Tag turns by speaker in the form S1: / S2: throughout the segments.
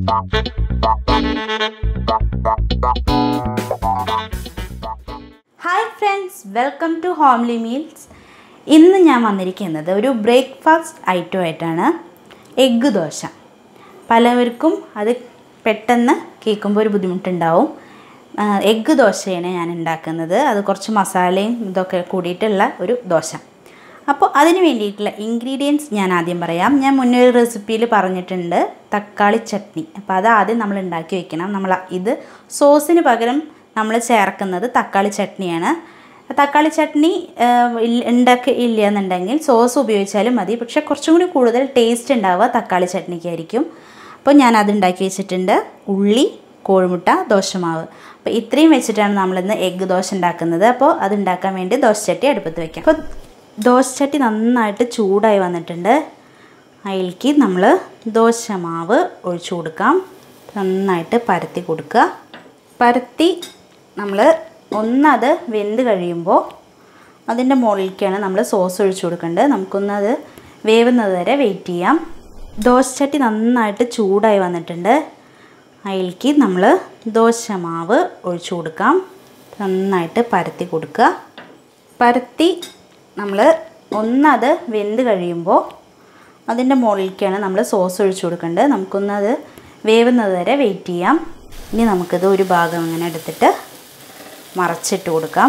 S1: hi friends welcome to homely meals ഇന്ന് ഞാൻ വന്നിരിക്കുന്നത് ഒരു ബ്രേക്ക്ഫാസ്റ്റ് ഐറ്റമായിട്ടാണ് എഗ്ഗ് ദോശ പലവർക്കും അത് പെട്ടെന്ന് കേൾക്കുമ്പോൾ ഒരു ബുദ്ധിമുട്ടുണ്ടാവും എഗ്ഗ് ദോശയാണ് ഞാൻ ഉണ്ടാക്കുന്നത് അത് കുറച്ച് മസാലയും ഇതൊക്കെ കൂടിയിട്ടുള്ള ഒരു ദോശ അപ്പോൾ അതിന് വേണ്ടിയിട്ടുള്ള ഇൻഗ്രീഡിയൻസ് ഞാൻ ആദ്യം പറയാം ഞാൻ മുന്നേ ഒരു റെസിപ്പിയിൽ പറഞ്ഞിട്ടുണ്ട് തക്കാളി ചട്നി അപ്പോൾ അത് ആദ്യം നമ്മൾ ഉണ്ടാക്കി വെക്കണം നമ്മൾ ഇത് സോസിന് പകരം നമ്മൾ ചേർക്കുന്നത് തക്കാളി ചട്നിയാണ് തക്കാളി ചട്നി ഉണ്ടാക്കി ഇല്ല എന്നുണ്ടെങ്കിൽ സോസ് ഉപയോഗിച്ചാലും മതി പക്ഷേ കുറച്ചും കൂടി കൂടുതൽ ടേസ്റ്റ് ഉണ്ടാവുക തക്കാളി ചട്നിക്കായിരിക്കും അപ്പോൾ ഞാൻ അത് ഉണ്ടാക്കി വെച്ചിട്ടുണ്ട് ഉള്ളി കോഴിമുട്ട ദോശമാവ് അപ്പോൾ ഇത്രയും വെച്ചിട്ടാണ് നമ്മളിന്ന് എഗ്ഗ് ദോശ ഉണ്ടാക്കുന്നത് അപ്പോൾ അത് ഉണ്ടാക്കാൻ വേണ്ടി ദോശച്ചട്ടി അടുപ്പത്ത് വെക്കാം അപ്പോൾ ദോശച്ചട്ടി നന്നായിട്ട് ചൂടായി വന്നിട്ടുണ്ട് അതിലേക്ക് നമ്മൾ ദോശമാവ് ഒഴിച്ചു കൊടുക്കാം നന്നായിട്ട് പരത്തി കൊടുക്കുക പരത്തി നമ്മൾ ഒന്നത് വെന്ത് കഴിയുമ്പോൾ അതിൻ്റെ മുകളിലേക്കാണ് നമ്മൾ സോസ് ഒഴിച്ചു കൊടുക്കേണ്ടത് നമുക്കൊന്നത് വേവുന്നത് വരെ വെയിറ്റ് ചെയ്യാം ദോശച്ചട്ടി നന്നായിട്ട് ചൂടായി വന്നിട്ടുണ്ട് അതിലേക്ക് നമ്മൾ ദോശമാവ് ഒഴിച്ചു കൊടുക്കാം നന്നായിട്ട് പരത്തി കൊടുക്കുക പരത്തി നമ്മൾ ഒന്നത് വെന്ത് കഴിയുമ്പോൾ അതിൻ്റെ മുകളിലേക്കാണ് നമ്മൾ സോസ് ഒഴിച്ചു കൊടുക്കേണ്ടത് നമുക്കൊന്നത് വേവുന്നത് വരെ വെയിറ്റ് ചെയ്യാം ഇനി നമുക്കിത് ഒരു ഭാഗം അങ്ങനെ എടുത്തിട്ട് മറച്ചിട്ട് കൊടുക്കാം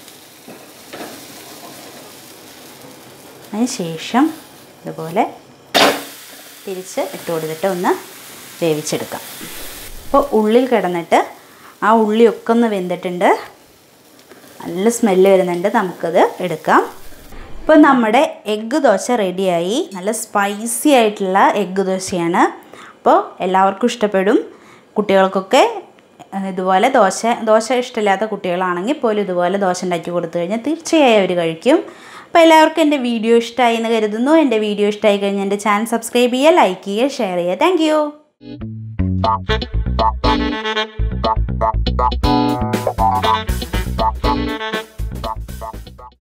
S1: അതിന് ശേഷം ഇതുപോലെ തിരിച്ച് ഇട്ട് കൊടുത്തിട്ട് ഒന്ന് വേവിച്ചെടുക്കാം അപ്പോൾ ഉള്ളിൽ കിടന്നിട്ട് ആ ഉള്ളിയൊക്കെ ഒന്ന് വെന്തിട്ടുണ്ട് നല്ല സ്മെല്ല് വരുന്നുണ്ട് നമുക്കത് എടുക്കാം ഇപ്പോൾ നമ്മുടെ എഗ്ഗ് ദോശ റെഡിയായി നല്ല സ്പൈസി ആയിട്ടുള്ള എഗ്ഗ് ദോശയാണ് അപ്പോൾ എല്ലാവർക്കും ഇഷ്ടപ്പെടും കുട്ടികൾക്കൊക്കെ ഇതുപോലെ ദോശ ദോശ ഇഷ്ടമില്ലാത്ത കുട്ടികളാണെങ്കിൽ പോലും ഇതുപോലെ ദോശ ഉണ്ടാക്കി കൊടുത്തു കഴിഞ്ഞാൽ തീർച്ചയായും അവർ കഴിക്കും അപ്പോൾ എല്ലാവർക്കും എൻ്റെ വീഡിയോ ഇഷ്ടമായി എന്ന് കരുതുന്നു എൻ്റെ വീഡിയോ ഇഷ്ടമായി കഴിഞ്ഞാൽ എൻ്റെ ചാനൽ സബ്സ്ക്രൈബ് ചെയ്യുക ലൈക്ക് ചെയ്യുക ഷെയർ ചെയ്യുക താങ്ക്